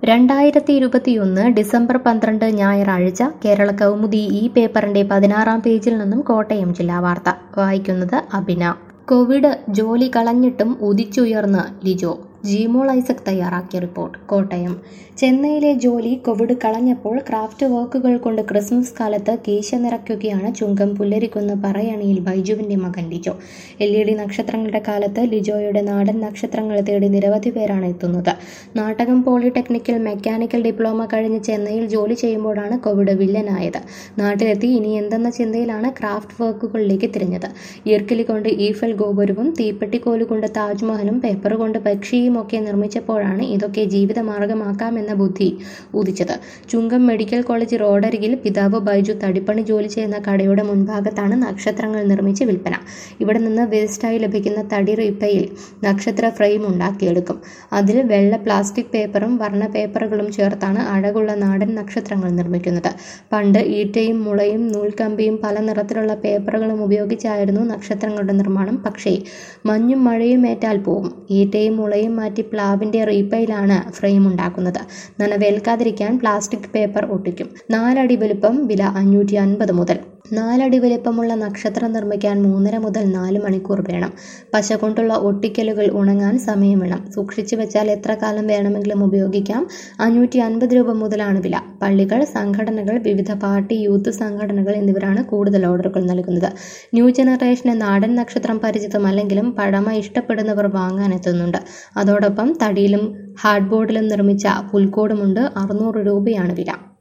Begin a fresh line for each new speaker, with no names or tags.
രണ്ടായിരത്തി ഇരുപത്തിയൊന്ന് ഡിസംബർ പന്ത്രണ്ട് ഞായറാഴ്ച കേരള കൗമുദി ഈ പേപ്പറിന്റെ പതിനാറാം പേജിൽ നിന്നും കോട്ടയം ജില്ലാ വാർത്ത വായിക്കുന്നത് അഭിന കോവിഡ് ജോലി കളഞ്ഞിട്ടും ഉദിച്ചുയർന്ന് ലിജോ ജിമോൾ ഐസക് തയ്യാറാക്കിയ റിപ്പോർട്ട് കോട്ടയം ചെന്നൈയിലെ ജോലി കോവിഡ് കളഞ്ഞപ്പോൾ ക്രാഫ്റ്റ് വർക്കുകൾ കൊണ്ട് ക്രിസ്മസ് കാലത്ത് കീശ നിറയ്ക്കുകയാണ് ചുങ്കം പുല്ലരിക്കുന്ന് പറയണിയിൽ ബൈജുവിന്റെ മകൻ ലിജോ എൽ ഇ ഡി നക്ഷത്രങ്ങളുടെ കാലത്ത് ലിജോയുടെ നാടൻ നക്ഷത്രങ്ങൾ തേടി നിരവധി പേരാണ് എത്തുന്നത് നാട്ടകം പോളിടെക്നിക്കൽ മെക്കാനിക്കൽ ഡിപ്ലോമ കഴിഞ്ഞ് ചെന്നൈയിൽ ജോലി ചെയ്യുമ്പോഴാണ് കോവിഡ് വില്ലനായത് നാട്ടിലെത്തി ഇനി എന്തെന്ന ചിന്തയിലാണ് ക്രാഫ്റ്റ് വർക്കുകളിലേക്ക് തിരിഞ്ഞത് ഈർക്കിലി കൊണ്ട് ഈഫൽ ഗോപുരവും തീപ്പെട്ടിക്കോല് കൊണ്ട് താജ്മഹലും പേപ്പർ കൊണ്ട് പക്ഷിയും ഒക്കെ നിർമ്മിച്ചപ്പോഴാണ് ഇതൊക്കെ ജീവിതമാർഗമാക്കാമെന്ന ബുദ്ധി ഉദിച്ചത് ചുങ്കം മെഡിക്കൽ കോളേജ് റോഡരികിൽ പിതാവ് ബൈജു തടിപ്പണി ജോലി ചെയ്യുന്ന കടയുടെ മുൻഭാഗത്താണ് നക്ഷത്രങ്ങൾ നിർമ്മിച്ച് വിൽപ്പന ഇവിടെ നിന്ന് വേസ്റ്റായി ലഭിക്കുന്ന തടി റിപ്പയിൽ നക്ഷത്ര ഫ്രെയിം ഉണ്ടാക്കിയെടുക്കും അതിൽ വെള്ള പ്ലാസ്റ്റിക് പേപ്പറും വർണ്ണ പേപ്പറുകളും ചേർത്താണ് അഴകുള്ള നാടൻ നക്ഷത്രങ്ങൾ നിർമ്മിക്കുന്നത് പണ്ട് ഈറ്റയും മുളയും നൂൽക്കമ്പിയും പല നിറത്തിലുള്ള പേപ്പറുകളും ഉപയോഗിച്ചായിരുന്നു നക്ഷത്രങ്ങളുടെ നിർമ്മാണം പക്ഷേ മഞ്ഞും മഴയും ഏറ്റാൽ പോവും ഈറ്റയും മുളയും മാറ്റി പ്ലാവിന്റെ റീപ്പയിലാണ് ഫ്രെയിം ഉണ്ടാക്കുന്നത് നനവേൽക്കാതിരിക്കാൻ പ്ലാസ്റ്റിക് പേപ്പർ ഒട്ടിക്കും നാലടി വലുപ്പം വില അഞ്ഞൂറ്റി അൻപത് മുതൽ നാലടി വലിപ്പമുള്ള നക്ഷത്രം നിർമ്മിക്കാൻ മൂന്നര മുതൽ നാല് മണിക്കൂർ വേണം പശ കൊണ്ടുള്ള ഒട്ടിക്കലുകൾ ഉണങ്ങാൻ സമയം വേണം സൂക്ഷിച്ചു വെച്ചാൽ എത്ര കാലം വേണമെങ്കിലും ഉപയോഗിക്കാം അഞ്ഞൂറ്റി അൻപത് രൂപ മുതലാണ് വില പള്ളികൾ സംഘടനകൾ വിവിധ പാർട്ടി യൂത്ത് സംഘടനകൾ എന്നിവരാണ് കൂടുതൽ ഓർഡറുകൾ നൽകുന്നത് ന്യൂ ജനറേഷന് നാടൻ നക്ഷത്രം പരിചിതമല്ലെങ്കിലും പഴമ ഇഷ്ടപ്പെടുന്നവർ വാങ്ങാനെത്തുന്നുണ്ട് അതോടൊപ്പം തടിയിലും ഹാർഡ് ബോർഡിലും നിർമ്മിച്ച പുൽക്കോടുമുണ്ട് അറുന്നൂറ് രൂപയാണ് വില